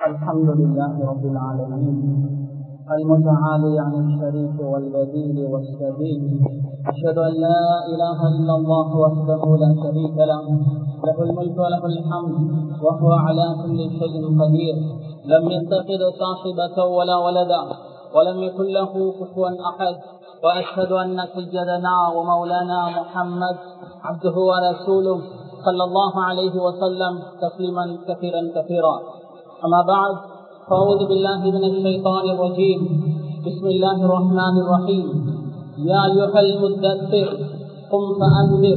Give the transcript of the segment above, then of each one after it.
الحمد لله رب العالمين المتعالي عن الشريك والبديل والسبيل أشهد أن لا إله إلا الله وحده لا شريك له له الملك وله الحمد وهو على كل شيء قدير لم يتخذ صاحبة ولا ولدا ولم يكن له كفوا أحد وأشهد أن سيدنا ومولانا محمد عبده ورسوله صلى الله عليه وسلم تسليما كثيرا كثيرا أما بعد فأعوذ بالله من الشيطان الرجيم بسم الله الرحمن الرحيم يا أيها المدثر قم فأنذر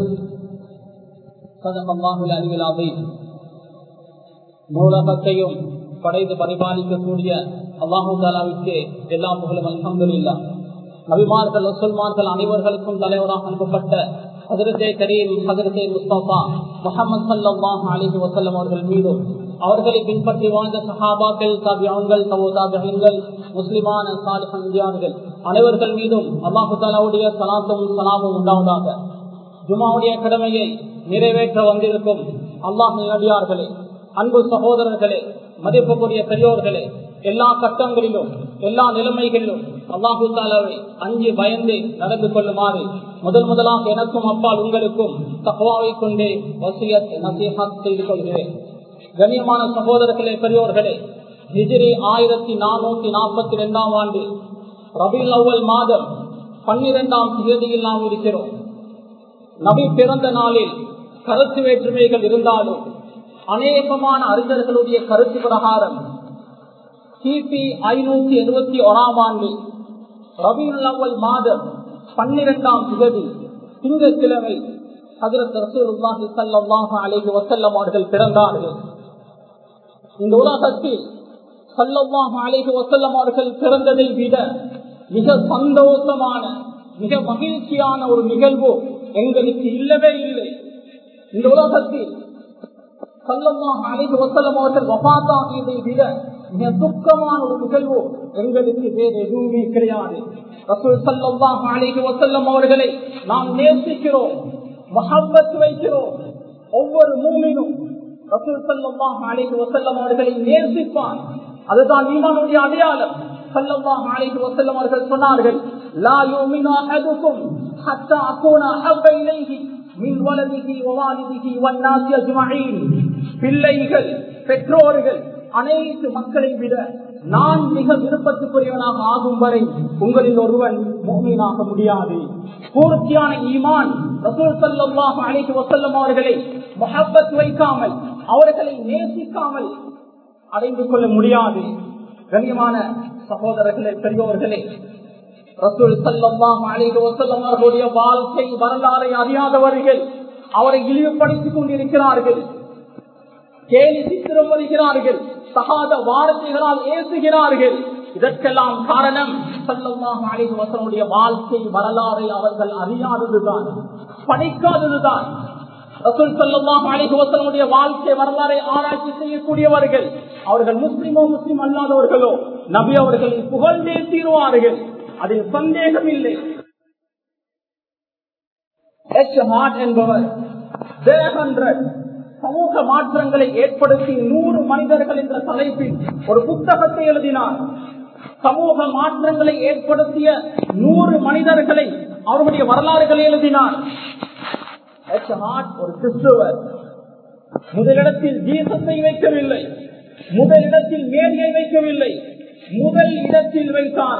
صدق الله العلي العظيم நூலகத்தையும் படைத்து பரிபாலிக்கக்கூடிய அல்லாஹு தாலாவிற்கு எல்லா புகழும் அலமதுல்லா நபிமார்கள் முசல்மார்கள் அனைவர்களுக்கும் தலைவராக அனுப்பப்பட்ட ஹதரத்தே கரீம் ஹதரத்தே முஸ்தபா முகமது சல்லாஹ் அலிஹி வசல்லம் அவர்கள் மீதும் அவர்களை பின்பற்றி வாழ்ந்த சஹாபாக்கள் தாபியான்கள் தவோதாபியங்கள் முஸ்லிமான சாலிஹன்ஜியார்கள் அனைவர்கள் மீதும் அல்லாஹு தாலாவுடைய சலாத்தும் சலாமும் உண்டாவதாக ஜுமாவுடைய கடமையை நிறைவேற்ற வந்திருக்கும் அல்லாஹ் நடிகார்களே அன்பு சகோதரர்களே மதிப்புக்குரிய பெரியோர்களே எல்லா கட்டங்களிலும் எல்லா நிலைமைகளிலும் அல்லாஹு தாலாவை அஞ்சு பயந்து நடந்து கொள்ளுமாறு முதல் முதலாக எனக்கும் அப்பால் உங்களுக்கும் தக்குவாவை கொண்டே வசியத் நசீஹத் செய்து கொள்கிறேன் கண்ணியமான சகோதரர்களே பெரியோர்களே ஹிஜிரி ஆயிரத்தி நானூத்தி நாற்பத்தி இரண்டாம் ஆண்டு ரபில் அவ்வல் மாதம் பன்னிரெண்டாம் தேதியில் நாம் இருக்கிறோம் நபி பிறந்த நாளில் கருத்து வேற்றுமைகள் இருந்தாலும் அநேகமான அறிஞர்களுடைய கருத்து பிரகாரம் கிபி ஐநூத்தி எழுபத்தி ஓராம் ஆண்டு ரபியுல் அவ்வல் மாதம் பன்னிரெண்டாம் திகதி திங்கட்கிழமை ஹதரத் ரசூலுல்லாஹி ஸல்லல்லாஹு அலைஹி வஸல்லம் அவர்கள் பிறந்தார்கள் இந்த உலகத்தில் ஸல்லல்லாஹு அலைஹி வஸல்லம் அவர்கள் பிறந்ததை விட மிக சந்தோஷமான மிக மகிழ்ச்சியான ஒரு நிகழ்வு எங்களுக்கு இல்லவே இல்லை இந்த உலகத்தில் சல்லமாக அழைத்து வசல்லம் அவர்கள் வபாத்தாகியதை விட மிக துக்கமான ஒரு நிகழ்வு எங்களுக்கு வேறு எதுவுமே கிடையாது ரசூல் சல்லாஹ் அழைத்து வசல்லம் அவர்களை நாம் நேசிக்கிறோம் மஹப்பத் வைக்கிறோம் ஒவ்வொரு மூமினும் ரசூல் சல்லாஹ் அழைத்து வசல்லம் அவர்களை நேசிப்பான் அதுதான் ஈமானுடைய அடையாளம் சல்லல்லாஹ் அலைஹி வஸல்லம் அவர்கள் சொன்னார்கள் லா யுமினு அஹதுக்கும் ஹத்தா அகூன அஹப்ப இலைஹி மின் வலதிஹி வவாலிதிஹி வன்னாசி அஜ்மஈன் பிள்ளைகள் பெற்றோர்கள் அனைத்து மக்களை விட நான் மிக விருப்பத்துக்குரியவனாக ஆகும் வரை உங்களில் ஒருவன் மோமீனாக முடியாது பூர்த்தியான ஈமான் ரசூல் சல்லாஹ் அலைஹி வஸல்லம் அவர்களை மொஹப்பத் வைக்காமல் அவர்களை நேசிக்காமல் அடைந்து கொள்ள முடியாது கண்ணியமான சகோதரர்களே பெரியோர்களே ரசூல் சல்லாஹ் அலைஹி வஸல்லம் அவர்களுடைய வாழ்க்கை வரலாறை அறியாதவர்கள் அவரை இழிவுபடுத்திக் கொண்டிருக்கிறார்கள் கேலி சித்திரம் வருகிறார்கள் சகாத வார்த்தைகளால் ஏசுகிறார்கள் இதற்கெல்லாம் காரணம் சல்லல்லாஹு அலைஹி வஸல்லுடைய வாழ்க்கை வரலாறை அவர்கள் அறியாததுதான் படிக்காததுதான் ரசூல் சல்லாஹு அலைஹி வஸல்லுடைய வாழ்க்கை வரலாறை ஆராய்ச்சி செய்யக்கூடியவர்கள் அவர்கள் முஸ்லிமோ முஸ்லிம் அல்லாதவர்களோ நபி அவர்களை புகழ்ந்தே தீருவார்கள் அதில் சந்தேகம் இல்லை என்பவர் சமூக மாற்றங்களை ஏற்படுத்தி நூறு மனிதர்கள் என்ற தலைப்பில் ஒரு புத்தகத்தை எழுதினார் சமூக மாற்றங்களை ஏற்படுத்திய நூறு மனிதர்களை அவருடைய வரலாறுகளை எழுதினார் ஒரு கிறிஸ்துவர் முதலிடத்தில் ஜீசஸை வைக்கவில்லை முதலிடத்தில் மேரியை வைக்கவில்லை முதல் இடத்தில் வைத்தார்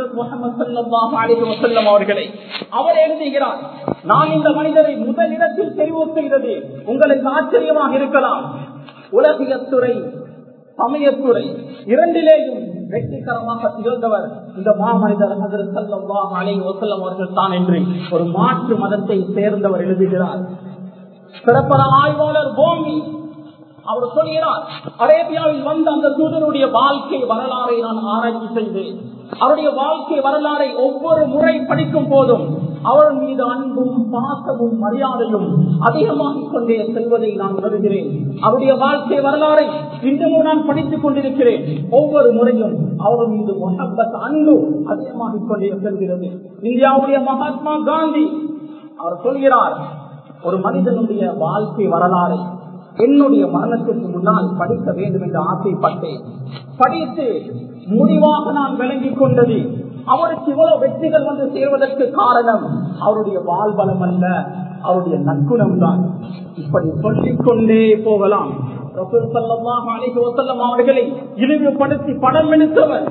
அவர்களை அவர் எழுதுகிறார் நான் இந்த மனிதரை முதல் இடத்தில் தெரிவு செய்தது உங்களுக்கு ஆச்சரியமாக இருக்கலாம் உலகியத்துறை சமயத்துறை இரண்டிலேயும் வெற்றிகரமாக திகழ்ந்தவர் இந்த மாமனிதர் ஹசரத் சல்லாஹ் அலை வசல்லம் அவர்கள் தான் என்று ஒரு மாற்று மதத்தை சேர்ந்தவர் எழுதுகிறார் சிறப்பர ஆய்வாளர் பூமி அவர் சொல்கிறார் அரேபியாவில் வந்த அந்த தூதருடைய வாழ்க்கை வரலாறை நான் ஆராய்ச்சி செய்தேன் அவருடைய வாழ்க்கை வரலாறை ஒவ்வொரு முறை படிக்கும் போதும் அவர் மீது அன்பும் பாசமும் மரியாதையும் அதிகமாகிக் கொண்டே செல்வதை நான் உணர்கிறேன் அவருடைய வாழ்க்கை வரலாறை இன்றும் நான் படித்துக் கொண்டிருக்கிறேன் ஒவ்வொரு முறையும் அவர் மீது மொஹப்பத் அன்பு அதிகமாகிக் கொண்டே செல்கிறது இந்தியாவுடைய மகாத்மா காந்தி அவர் சொல்கிறார் ஒரு மனிதனுடைய வாழ்க்கை வரலாறை என்னுடைய மரணத்திற்கு முன்னால் படிக்க வேண்டும் என்று ஆசைப்பட்டேன் படித்து முடிவாக நான் விளங்கிக் கொண்டது அவருக்கு இவ்வளவு வெற்றிகள் வந்து சேர்வதற்கு காரணம் அவருடைய வாழ்பலம் அல்ல அவருடைய நற்குணம் தான் இப்படி சொல்லிக் கொண்டே போகலாம் ரசூல் ஸல்லல்லாஹு அலைஹி வஸல்லம் அவர்களை இழிவுபடுத்தி படம் எடுத்தவர்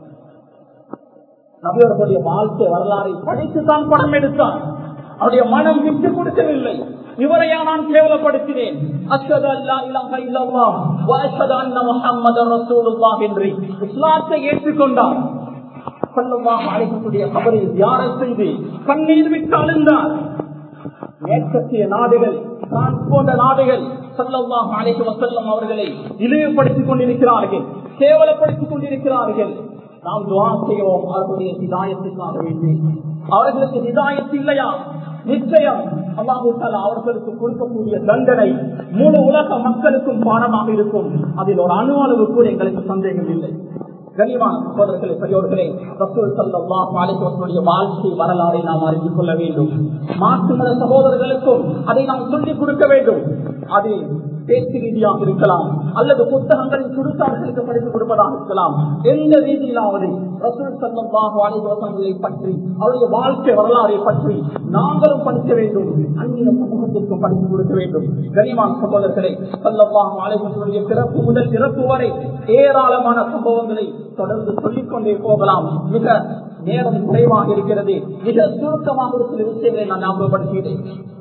நபியவர்களுடைய வாழ்க்கை வரலாறை படித்து தான் படம் எடுத்தார் அவருடைய மனம் விட்டு கொடுக்கவில்லை இவரையா நான் கேவலப்படுத்தினேன் அஷ்ஹது அல்லா இலாஹ இல்லல்லாஹ் வ அஷ்ஹது அன்ன முஹம்மதர் ரசூலுல்லாஹ் என்று இஸ்லாத்தை ஏற்றுக்கொண்டார் ஸல்லல்லாஹு அலைஹி வஸல்லம் கபரை தியானம் செய்து கண்ணீர் விட்டு அழுந்தார் மேற்கத்திய நாடுகள் பிரான்ஸ் போன்ற நாடுகள் ஸல்லல்லாஹு அலைஹி வஸல்லம் அவர்களை இழிவுபடுத்திக் கொண்டிருக்கிறார்கள் கேவலப்படுத்திக் கொண்டிருக்கிறார்கள் நாம் துவா செய்வோம் அவர்களுடைய ஹிதாயத்துக்காக வேண்டி அவர்களுக்கு ஹிதாயத்து இல்லையா நிச்சயம் அல்லாஹு தாலா அவர்களுக்கு கொடுக்கக்கூடிய தண்டனை முழு உலக மக்களுக்கும் பாடமாக இருக்கும் அதில் ஒரு அணு அளவு கூட எங்களுக்கு சந்தேகம் இல்லை கனிவான சகோதரர்களே பெரியோர்களே ரசூல் ஸல்லல்லாஹு அலைஹி வஸல்லம் வாழ்க்கை வரலாறை நாம் அறிந்து கொள்ள வேண்டும் மாற்று மத சகோதரர்களுக்கும் அதை நாம் சொல்லிக் கொடுக்க வேண்டும் அது பேச்சு ரீதியாக இருக்கலாம் அல்லது புத்தகங்களின் சுருத்தார்களுக்கு படித்துக் கொடுப்பதாக இருக்கலாம் எந்த ரீதியிலாவது ரசூல் ஸல்லல்லாஹு அலைஹி வஸல்லம் பற்றி அவருடைய வாழ்க்கை வரலாறை பற்றி நாங்களும் படிக்க வேண்டும் அந்நிய சமூகத்திற்கும் படித்துக் கொடுக்க வேண்டும் கனிவான சகோதரர்களே ஸல்லல்லாஹு அலைஹி வஸல்லம் பிறப்பு முதல் இறப்பு வரை ஏராளமான சம்பவங்களை தொடர்ந்து சொல்லிக் கொண்டே போகலாம் மிக நேரம் குறைவாக இருக்கிறது மிக சுருக்கமாக ஒரு சில விஷயங்களை நான் ஞாபகப்படுத்துகிறேன்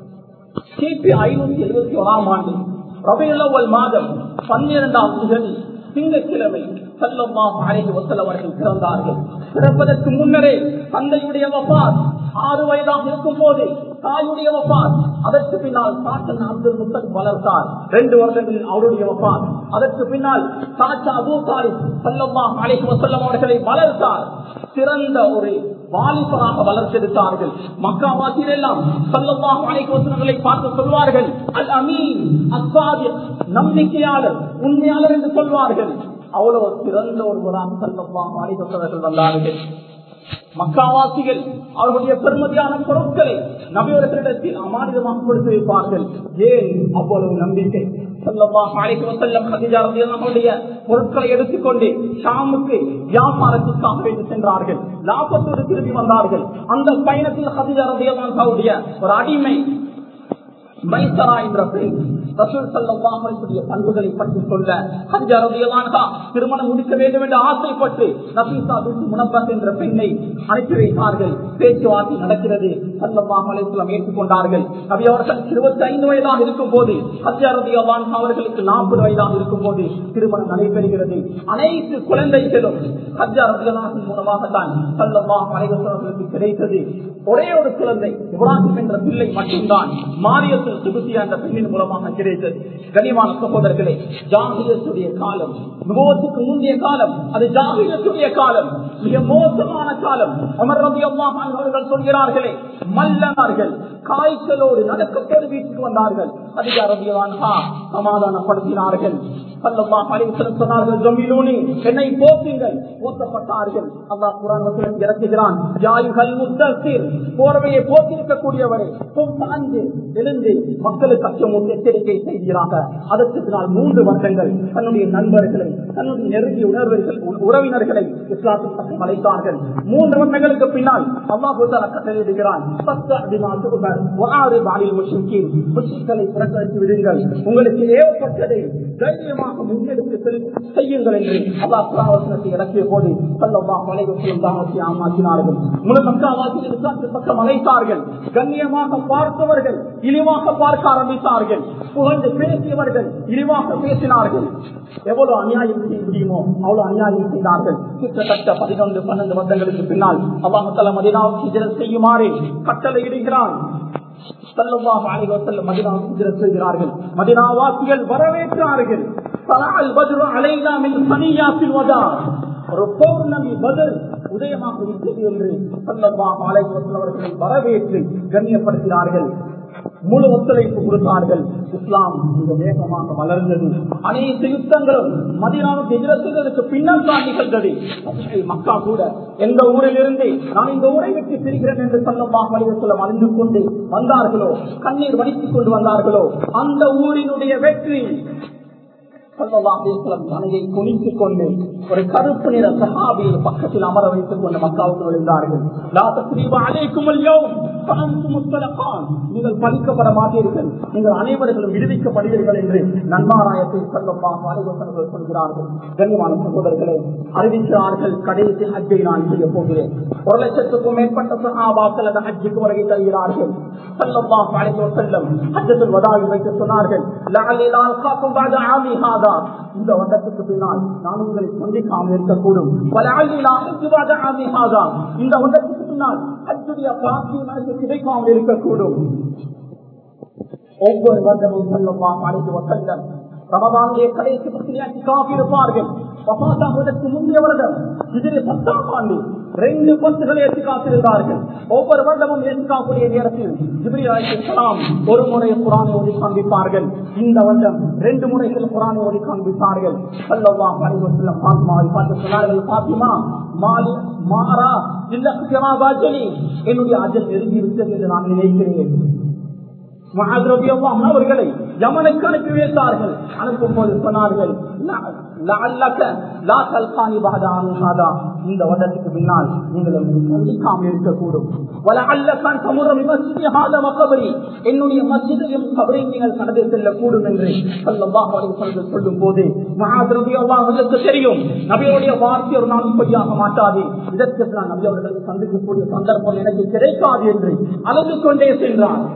கிபி ஐநூத்தி எழுபத்தி ஓராம் ஆண்டு ரபியுள்ளவல் மாதம் பன்னிரண்டாம் திகதி திங்கட்கிழமை சல்லல்லாஹு அலைஹி வஸல்லம் அவர்கள் பிறந்தார்கள் பிறப்பதற்கு முன்னரே தந்தையுடைய வபாத் ஆறு வயதாக இருக்கும் போது தாயுடைய வபாத் அதற்கு பின்னால் சாத்தன் அப்துல் முத்தக் வளர்த்தார் ரெண்டு வருடங்களில் அவருடைய வபாத் அதற்கு பின்னால் சாச்சா அபூ தாலிப் சல்லல்லாஹு அலைஹி வஸல்லம் அவர்களை வளர்த்தார் சிறந்த ஒரு வாலிபராக வளர்த்தெடுத்தார்கள் மக்காவாசியில் எல்லாம் சல்லல்லாஹு அலைஹி வஸல்லங்களை பார்த்து சொல்வார்கள் அல் அமீன் அஸ்ஸாதிக் நம்பிக்கையாளர் உண்மையாளர் என்று சொல்வார்கள் அவ்வளவு சிறந்த ஒருவராக சல்லல்லாஹு அலைஹி வஸல்லம் வந்தார்கள் மக்காவாசிகள் அவர்களுடைய பெருமதியான பொருட்களை நபியவர்களிடத்தில் அமானிதமாக கொடுத்து வைப்பார்கள் ஏன் அவ்வளவு நம்பிக்கை பொருட்களை எடுத்துக்கொண்டு ஷாமுக்கு வியாபாரத்திற்காக வேண்டி சென்றார்கள் லாபத்தோடு திரும்பி வந்தார்கள் அந்த பயணத்தில் ஹதிஜாரதியமாவுடைய ஒரு அடிமை மைசரா என்ற பெண் ரசூல் சல்லாஹுடைய பண்புகளை பற்றி சொல்ல ஹஜ்ஜா ரலியல்லாஹு திருமணம் முடிக்க வேண்டும் என்று ஆசைப்பட்டு நபீசா பின் முனப்பத் என்ற பெண்ணை அனுப்பி வைத்தார்கள் பேச்சுவார்த்தை நடக்கிறது சல்லல்லாஹு அலைஹி வஸல்லம் ஏற்றுக்கொண்டார்கள் நபி அவர்கள் 25 வயதாக இருக்கும் போது ஹஜ்ஜா ரலியல்லாஹு அவர்களுக்கு 40 வயதாக இருக்கும் போது திருமணம் நடைபெறுகிறது அனைத்து குழந்தைகளும் ஹஜ்ஜா ரலியல்லாஹு மூலமாக தான் சல்லல்லாஹு அலைஹி வஸல்லம் கிடைத்தது ஒரே ஒரு குழந்தை இப்ராஹிம் என்ற பிள்ளை மட்டும்தான் மாரியத்தில் சுகுசியா என்ற பெண்ணின் மூலமாக கிடைத்தது கனிவான சகோதரர்களே ஜாகிரத்துடைய காலம் விபத்துக்கு முந்தைய காலம் அது ஜாகிரத்துடைய காலம் மிக மோசமான காலம் அமர் ரவி அவர்கள் சொல்கிறார்களே மல்லனார்கள் காய்ச்சலோடு நடக்கத்தோடு வீட்டுக்கு வந்தார்கள் அதிகார சமாதானப்படுத்தினார்கள் என்னை போக்குங்கள் போக்கப்பட்டார்கள் அல்லாஹ் குரான் இறக்குகிறான் போர்வையை போக்கிருக்கக்கூடியவரை சார்ந்து எழுந்து மக்களுக்கு அச்சமும் எச்சரிக்கை செய்கிறாக அதற்கு பின்னால் மூன்று வருடங்கள் தன்னுடைய நண்பர்களை தன்னுடைய நெருங்கிய உணர்வுகள் உறவினர்களை இஸ்லாத்தின் பக்கம் அழைத்தார்கள் மூன்று வருடங்களுக்கு பின்னால் அல்லாஹு கட்டளையிடுகிறான் புறக்கணித்து விடுங்கள் உங்களுக்கு ஏவப்பட்டதை தைரியமாக முன்னெடுத்து செய்யுங்கள் என்று அல்லாஹ் இறக்கிய போது ஆமாக்கினார்கள் முழு மக்காவாசியில் இஸ்லாத்தின் பக்கம் அழைத்தார்கள் கண்ணியமாக பார்த்தவர்கள் இழிவாக பார்க்க ஆரம்பித்தார்கள் புகழ்ந்து பேசியவர்கள் இழிவாக பேசினார்கள் எவ்வளவு அநியாயம் செய்ய முடியுமோ அவ்வளவு அநியாயம் செய்தார்கள் கிட்டத்தட்ட பதினொன்று பன்னெண்டு வருடங்களுக்கு பின்னால் அல்லாஹால மதினாவுக்கு செய்யுமாறு கட்டளை இடுகிறான் மதினாவாசிகள் வரவேற்றார்கள் ஒரு பௌர்ணமி பதில் உதயமாக இருக்கிறது என்று அவர்களை வரவேற்று கண்ணியப்படுத்தினார்கள் முழு ஒத்துழைப்பு கொடுத்தார்கள் இஸ்லாம் மிக வேகமாக வளர்ந்தது அனைத்து யுத்தங்களும் மதினாவுக்கு எதிரத்துக்கு பின்னால் தான் நிகழ்ந்தது மக்கா கூட எந்த ஊரில் இருந்து நான் இந்த ஊரை விட்டு பிரிகிறேன் என்று சொல்லமாக வலிவசலம் அறிந்து கொண்டு வந்தார்களோ கண்ணீர் வடித்துக் கொண்டு வந்தார்களோ அந்த ஊரினுடைய வெற்றி தலையை குனித்துக் கொண்டு ஒரு கருப்பு நிற சகாபியை பக்கத்தில் அமர வைத்துக் கொண்டு மக்காவுக்கு விழுந்தார்கள் நீங்கள் பழிக்கப்பட மாட்டீர்கள் நீங்கள் அனைவர்களும் விடுவிக்கப்படுவீர்கள் என்று நன்மாராயத்தை சொல்லப்பாக சொல்கிறார்கள் கண்ணியமான சகோதரர்களே அறிவிக்கிறார்கள் கடைசி ஹஜ்ஜை நான் செய்ய போகிறேன் ஒரு லட்சத்துக்கும் மேற்பட்ட சகாபாக்கள் அந்த ஹஜ்ஜுக்கு வருகை தருகிறார்கள் சல்லல்லாஹு அலைஹி வஸல்லம் ஹஜ்ஜத்துல் வதாவில் வைத்து சொன்னார்கள் லஅல்லி லா அல்காக்கும் பஅத ஆமி ஹாதா இந்த வருடத்துக்கு பின்னால் நான் உங்களை சந்திக்காமல் இருக்கக்கூடும் வலஅல்லி லா அஹ்ஜு பஅத ஆமி ஹாதா இந்த வருடத்துக்கு பின்னால் ஹஜ்ஜுடைய பாக்கியம் எனக்கு கிடைக்காமல் இருக்கக்கூடும் ஒவ்வொரு வருடமும் சல்லல்லாஹு அலைஹி வஸல்லம் ரமதானுடைய கடைசி பத்திரிகை காஃபி இருப்பார்கள் வபாத்தாவதற்கு முந்தைய வருடம் இதில் பத்தாம் ஆண்டு ரெண்டு பத்துகளை ஏற்றி காத்திருந்தார்கள் ஒவ்வொரு வருடமும் ஏற்காக்கூடிய நேரத்தில் ஜிப்ரி அலிஸ்லாம் ஒரு முறை குரானை ஓடி காண்பிப்பார்கள் இந்த வருடம் ரெண்டு முறைகள் குரானை ஓடி காண்பிப்பார்கள் சல்லல்லா பரிவசல்லம் பாத்மாவை பார்த்து சொன்னார்கள் பாத்திமா மாலி மாறா இல்ல பாஜலி என்னுடைய அஜல் நெருங்கி விட்டது என்று நான் நினைக்கிறேன் அவர்களை யமனுக்கு அனுப்பி வைத்தார்கள் அனுப்பும் போது சொன்னார்கள் இந்த வருடத்துக்கு பின்னால் நீங்கள் சந்திக்காமல் இருக்கக்கூடும் என்னுடைய மசிதையும் கபரையும் நீங்கள் கடந்து செல்லக்கூடும் என்று சொல்லும் போது மகாதிரவியவாங்களுக்கு தெரியும் நபியோடைய வார்த்தை ஒரு நாள் இப்படியாக மாட்டாது இதற்கு நான் நபி அவர்களை சந்திக்கக்கூடிய சந்தர்ப்பம் எனக்கு கிடைக்காது என்று அழுது கொண்டே சென்றார்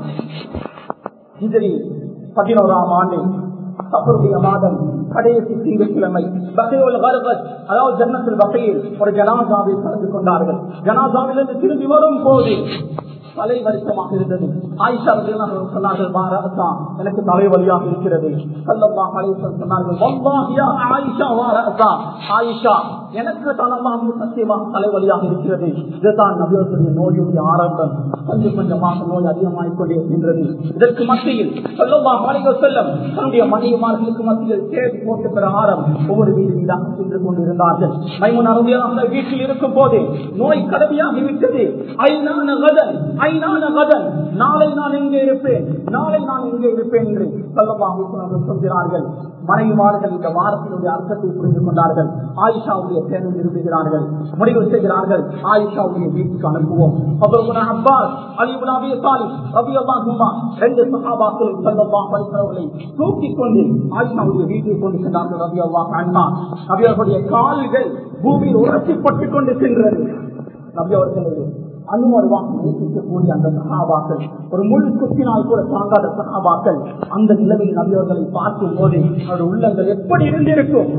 ஹிஜரி பதினோராம் ஆண்டு சபருடைய மாதம் கடைசி திங்கட்கிழமை பகையோல் கர்பத் அதாவது ஜன்னத்தில் வகையில் ஒரு ஜனாசாவை கலந்து கொண்டார்கள் ஜனாசாவிலிருந்து திரும்பி வரும் போது தலை வருத்தமாக இருந்தது ஆயிஷா சொன்னார்கள் பாரதா எனக்கு தலைவலியாக இருக்கிறது சொன்னார்கள் ஆயிஷா வாரதா ஆயிஷா எனக்கு தலமாக சத்தியமாக தலைவலியாக இருக்கிறது இதுதான் நபியோடைய நோயுடைய ஆரம்பம் கொஞ்சம் கொஞ்சமாக நோய் அதிகமாகிக் கொண்டே இருக்கின்றது இதற்கு மத்தியில் சொல்லமா மாளிகை செல்லம் தன்னுடைய மனைவிமார்களுக்கு மத்தியில் தேடி போட்டு பிரகாரம் ஒவ்வொரு வீடு வீடாக சென்று கொண்டிருந்தார்கள் மைமுன் அருமையாக வீட்டில் இருக்கும் போது நோய் கடுமையாகி விட்டது ஐநான கதன் ஐநான கதன் நாளை நான் எங்கே இருப்பேன் நாளை நான் எங்கே இருப்பேன் என்று சொல்லமாக சொல்கிறார்கள் மனைவிமார்கள் இந்த வாரத்தினுடைய அர்த்தத்தை புரிந்து கொண்டார்கள் ஆயிஷாவுடைய தேர்வு விரும்புகிறார்கள் முடிவு செய்கிறார்கள் ஆயிஷாவுடைய வீட்டுக்கு அனுப்புவோம் அப்பாஸ் அலிபுலாபிய சாலி ரபியல்லா ரெண்டு சகாபாக்களும் செல்லல்லா படித்தவர்களை தூக்கிக் கொண்டு ஆயிஷாவுடைய வீட்டுக்கு கொண்டு சென்றார்கள் ரபியல்லா அண்ணா நபியவர்களுடைய கால்கள் பூமியில் உரசிப்பட்டுக் கொண்டு சென்றது நபியவர்களுடைய அனுமருவாக நேசிக்கக்கூடிய அந்த சகாபாக்கள் ஒரு முழு குத்தினால் கூட தாங்காத சகாபாக்கள் அந்த நிலையில் நபியவர்களை பார்க்கும் போது அவருடைய உள்ளங்கள் எப்படி இருந்திருக்கும்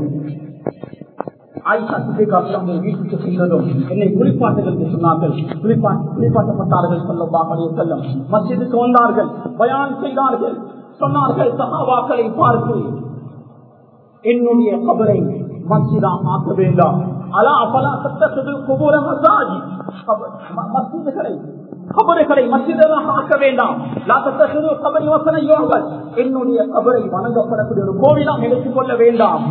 ஆயிஷா சித்திகாசம் வீட்டுக்கு சென்றதும் என்னை குளிப்பாட்டுகள் சொன்னார்கள் குளிப்பாட்டப்பட்டார்கள் சொல்லப்பாக செல்லும் மசிதுக்கு வந்தார்கள் பயான் செய்தார்கள் சொன்னார்கள் சகாபாக்களை பார்த்து என்னுடைய கபரை மசிதா ஆக்க வேண்டாம் அலா அபலா சட்டத்தில் குபூர மசாஜி மசிதுகளை கபறுகளை மசிதமாக ஆக்க வேண்டாம் கபரி யோசனை யோகல் என்னுடைய கபரை வணங்கப்படக்கூடிய ஒரு கோவிலாம் எடுத்துக் கொள்ள வேண்டாம்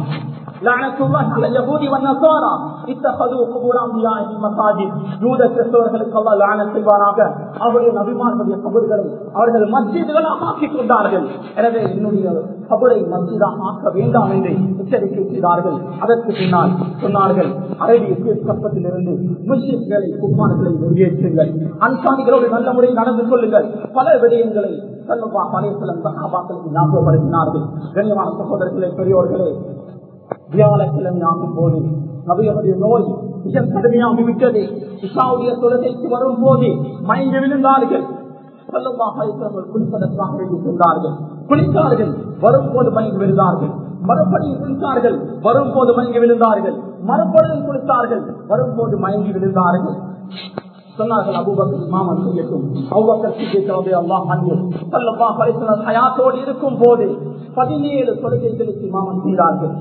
அவருடைய நபிமார்களுடைய கபறுகளை அவர்கள் மஸ்ஜிதுகளாக ஆக்கிக் கொண்டார்கள் எனவே என்னுடைய கபரை மஸ்ஜிதாக ஆக்க வேண்டாம் என்று எச்சரிக்கை செய்தார்கள் அதற்கு பின்னால் சொன்னார்கள் அரபிய கப்பத்திலிருந்து முஸ்லிம்களை குமார்களை வெளியேற்றுங்கள் அன்சாமிகளோடு நல்ல முறையில் நடந்து கொள்ளுங்கள் பல விடயங்களை சல்லா பழையசலம் சகாபாக்களுக்கு ஞாபகப்படுத்தினார்கள் கண்ணியமான சகோதரர்களே பெரியோர்களே வியாழக்கிழமை ஆகும் போது நபியனுடைய நோய் மிக கடுமையாகி விட்டது இசாவுடைய தொழுகைக்கு வரும் போது மயங்கி விழுந்தார்கள் குளிப்பதற்காக வேண்டி சென்றார்கள் குளித்தார்கள் வரும்போது மயங்கி விழுந்தார்கள் மறுபடியும் குளித்தார்கள் வரும்போது மயங்கி விழுந்தார்கள் மறுபடியும் குளித்தார்கள் வரும்போது மயங்கி விழுந்தார்கள் சொன்னார்கள் அபுபக்கர் மாமன் செய்யட்டும் அவ்வக்கர் அல்லாஹ் ஹயாத்தோடு இருக்கும் போது பதினேழு தொழுகைகளுக்கு மாமன் செய்தார்கள்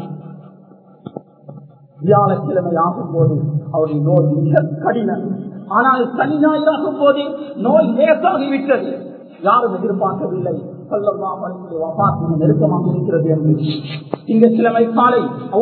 வியாழக்கிழமை ஆகும் போது அவருடைய நோய் மிக கடினம் ஆனால் சனி ஞாயிறாகும் போது நோய் லேசாகிவிட்டது யாரும் எதிர்பார்க்கவில்லை நெருக்கமாக இருக்கிறது என்று இந்த கிழமை காலை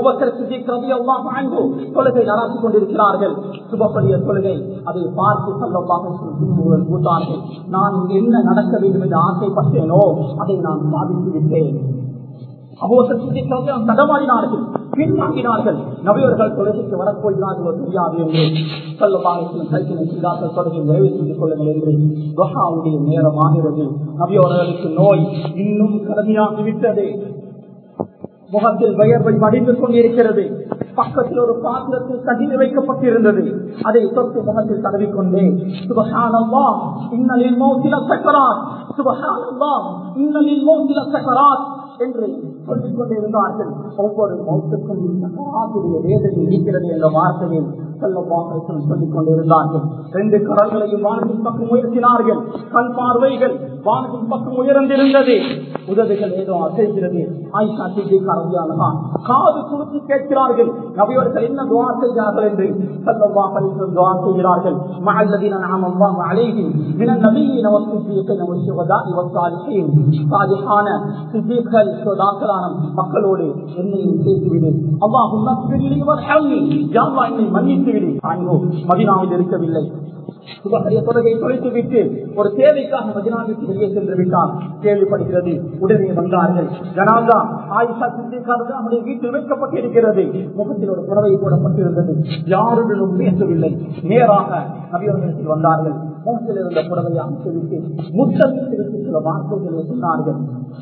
தொழுகை நடாத்திக் கொண்டிருக்கிறார்கள் சுபப்படிய தொழுகை அதை பார்த்து சொல்லமாக கூட்டார்கள் நான் என்ன நடக்க வேண்டும் என்று ஆசைப்பட்டேனோ அதை நான் சாதித்து விட்டேன் அபோசம் தடமாடினார்கள் பின்வாங்கினார்கள் நபியவர்கள் தொலைக்கு வரப்போகிறார்களோ தெரியாது என்று சொல்லமாக கைக்கு தொடர்பு நிறைவு செய்து கொள்ளுங்கள் என்று துஹாவுடைய நேரமாகிறது நபியவர்களுக்கு நோய் இன்னும் கடுமையாகிவிட்டது முகத்தில் வயர்வை மடிந்து கொண்டிருக்கிறது பக்கத்தில் ஒரு பாத்திரத்தில் கடிந்து வைக்கப்பட்டிருந்தது அதை தொட்டு முகத்தில் தடவிக்கொண்டே சுபகானம்மா இன்னலில் மௌத்தில சக்கராத் சுபகானம்மா இன்னலில் மௌத்தில சக்கராத் என்று சொல்லிக் கொண்டிருந்தார்கள் ஒவ்வொரு மௌத்துக்கும் சக்கராத்துடைய வேதனை இருக்கிறது என்ற வார்த்தையை சொல்லிக் கொண்டிருந்தார்கள் ரெண்டு கடல்களையும் வானத்தின் பக்கம் உயர்த்தினார்கள் கண் பார்வைகள் வானத்தின் பக்கம் உயர்ந்திருந்தது உதவிகள் ஏதோ அசைக்கிறது ஆயிஷா சித்திகாரதியானதா காது கொடுத்து கேட்கிறார்கள் நபியவர்கள் என்ன துவா செய்கிறார்கள் என்று சல்லல்லாஹு அலைஹி வஸல்லம் துவா செய்கிறார்கள் மஅல்லதீன நஅம அல்லாஹு அலைஹிம் மினன் நபிய்யின வஸ்ஸிதீகின வஷ்ஷுஹதாஇ வஸ்ஸாலிஹீன் சாலிஹான சித்திகள் சுதாக்களான மக்களோடு என்னையும் சேர்த்துவிடு அல்லாஹும்ம ஃபிர்லி வர்ஹம்னி யா அல்லாஹ் என்னை மன்னித்து விடு ஆயினோ மதீனாவில் இருக்கவில்லை சுபகரிய தொழுகையை தொலைத்து விட்டு ஒரு தேவைக்காக மதினாவிற்கு வெளியே சென்று விட்டார் கேள்விப்படுகிறது உடனே வந்தார்கள் ஜனாதா ஆயிஷா சித்திகாரது அவருடைய வீட்டில் வைக்கப்பட்டிருக்கிறது முகத்தில் ஒரு புடவை போடப்பட்டிருந்தது யாருடனும் பேசவில்லை நேராக நபியவர்களுக்கு வந்தார்கள் முகத்தில் இருந்த புடவையை அமைத்துவிட்டு முத்தமிட்டு சில வார்த்தைகளை சொன்னார்கள்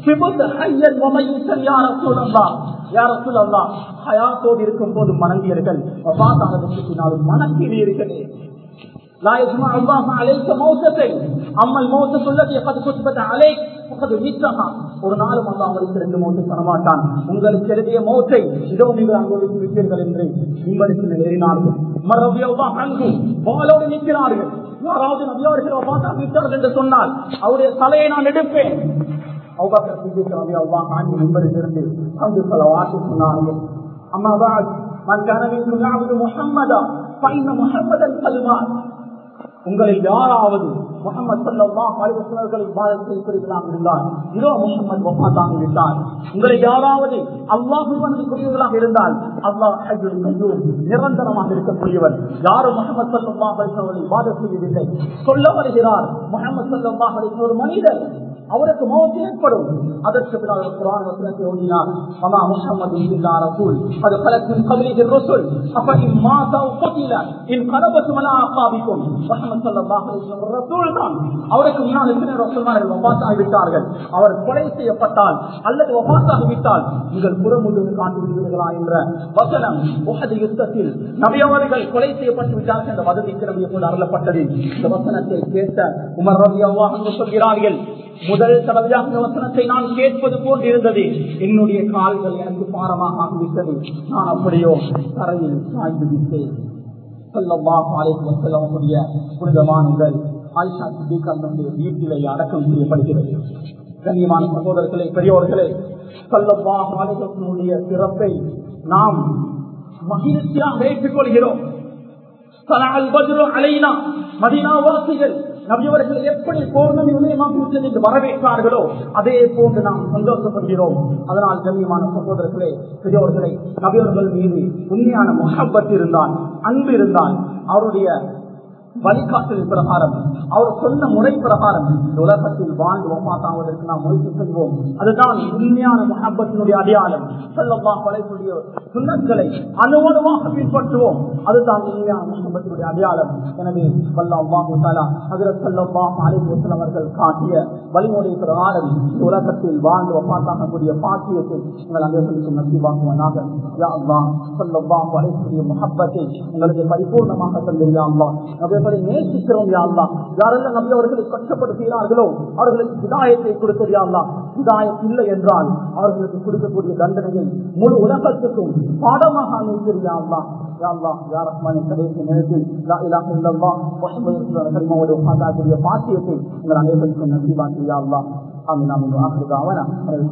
ஹயாத்தோடு இருக்கும் போது மணங்கியர்கள் பார்த்தாலும் மணக்கிறீர்களே لا يجمع الله عليك موتتين اما الموتة التي قد كتبت عليك فقد ميتها ஒரு நாளும் அல்லா உங்களுக்கு ரெண்டு மௌத்தை தரமாட்டான் உங்களுக்கு எழுதிய மௌத்தை இதோ நீங்கள் அனுபவித்து விட்டீர்கள் என்று உங்களுக்கு ஏறினார்கள் மரபியல்தான் அங்கு பாலோடு நிற்கிறார்கள் யாராவது நபியவர்கள் பார்த்தா விட்டார்கள் என்று சொன்னால் அவருடைய தலையை நான் எடுப்பேன் அம்மா من كان منكم يعبد محمدا فإن محمدا قد مات உங்களில் யாராவது முகமது சல்லாஹ் அலிவசனர்களை பாதத்தை செய்யக்கூடியவர்களாக இருந்தால் இதோ முகமது வஃபாத்தாகி விட்டார் உங்களை யாராவது அல்லாஹு கூடியவர்களாக இருந்தால் அல்லாஹ் நிரந்தரமாக இருக்கக்கூடியவர் யாரும் முகமது சல்லாஹ் அலிஸ்வர்களை பாதம் செய்யவில்லை சொல்ல வருகிறார் முகமது சல்லாஹ் அலிஸ்வர் ஒரு மனிதர் அவருக்கு மௌத்து ஏற்படும் அதற்கு பின்னால் குரான் வசனத்தை ஓடினார் அமா முஹம்மது இல்லா ரசூல் அது பலத்தின் கபலிகள் ரசூல் அப்ப இம்மாதா உப்பத்தில இன் கலபத்து மலா அப்பாவிக்கும் முஹம்மது ஸல்லல்லாஹு அலைஹி வஸல்லம் ரசூல் தான் அவருக்கு முன்னால் எத்தனை ரசூல்மார்கள் வஃபாத் ஆகிவிட்டார்கள் அவர் கொலை செய்யப்பட்டால் அல்லது வஃபாத் ஆகிவிட்டால் நீங்கள் புறமுதுகு காட்டி விடுவீர்களா என்ற வசனம் உஹது யுத்தத்தில் நபி அவர்கள் கொலை செய்யப்பட்டு விட்டார்கள் என்ற வதவிக்கு நபியை போல அருளப்பட்டது இந்த வசனத்தை கேட்ட உமர் ரவி அல்லாஹ் சொல்கிறார்கள் முதல் தடவையாக இந்த வசனத்தை நான் கேட்பது போன்று இருந்தது என்னுடைய கால்கள் எனக்கு பாரமாக ஆகிவிட்டது நான் அப்படியோ தரையில் சாய்ந்து விட்டேன் சொல்லக்கூடிய புனிதமான உடல் ஆயிஷா சித்திகாந்தனுடைய வீட்டிலே அடக்கம் செய்யப்படுகிறது கண்ணியமான சகோதரர்களே பெரியோர்களே சொல்லப்பா மாநிலத்தினுடைய சிறப்பை நாம் மகிழ்ச்சியாக ஏற்றுக் கொள்கிறோம் அலைனா மதினாவாசிகள் நபியவர்கள் எப்படி பௌர்ணமி உதயமாக என்று வரவேற்றார்களோ அதே போன்று நாம் சந்தோஷப்படுகிறோம் அதனால் கண்ணியமான சகோதரர்களே பெரியவர்களே நபியவர்கள் மீது உண்மையான முகப்பத் இருந்தால் அன்பு இருந்தால் அவருடைய வழிகாட்டல் பிரகாரம் அவர் சொன்ன முறை பிரகாரம் உலகத்தில் வாழ்ந்து ஒப்பாத்தாவதற்கு நாம் முயற்சி செய்வோம் அதுதான் உண்மையான மஹபத்தினுடைய அடையாளம் செல்லப்பா படைக்கூடிய சுண்ணங்களை அணுவணுவாக பின்பற்றுவோம் அதுதான் உண்மையான மஹபத்தினுடைய அடையாளம் எனவே வல்லாஹு தாலா அதில் செல்லப்பா அலைவசல் அவர்கள் காட்டிய வழிமுறை பிரகாரம் உலகத்தில் வாழ்ந்து ஒப்பாத்தாகக்கூடிய பாக்கியத்தை உங்கள் அனைவருக்கும் நசிவாக்குவனாக யா அல்லா செல்லப்பா அலைக்கூடிய மஹப்பத்தை உங்களுக்கு பரிபூர்ணமாக தந்திரியா அல்லா அவர்களை நேசிக்கிறோம் யாழ்லா யாரெல்லாம் நம்பி அவர்களை கஷ்டப்படுத்துகிறார்களோ அவர்களுக்கு விதாயத்தை கொடுத்தறியாங்களா விதாயம் இல்லை என்றால் அவர்களுக்கு கொடுக்கக்கூடிய தண்டனையை முழு உலகத்துக்கும் பாடமாக அமைத்திருந்தாங்களா யாழ்லா யார் ரஹ்மானி கடைசி நேரத்தில் லா இலாஹ இல்லல்லாஹ் முஹம்மது கலிமாவோடு பாத்தாக்கூடிய பாக்கியத்தை உங்கள் அனைவருக்கும் நசீபாக்கியா அல்லா ஆமீன் ஆமீன் ஆகிருதாவனா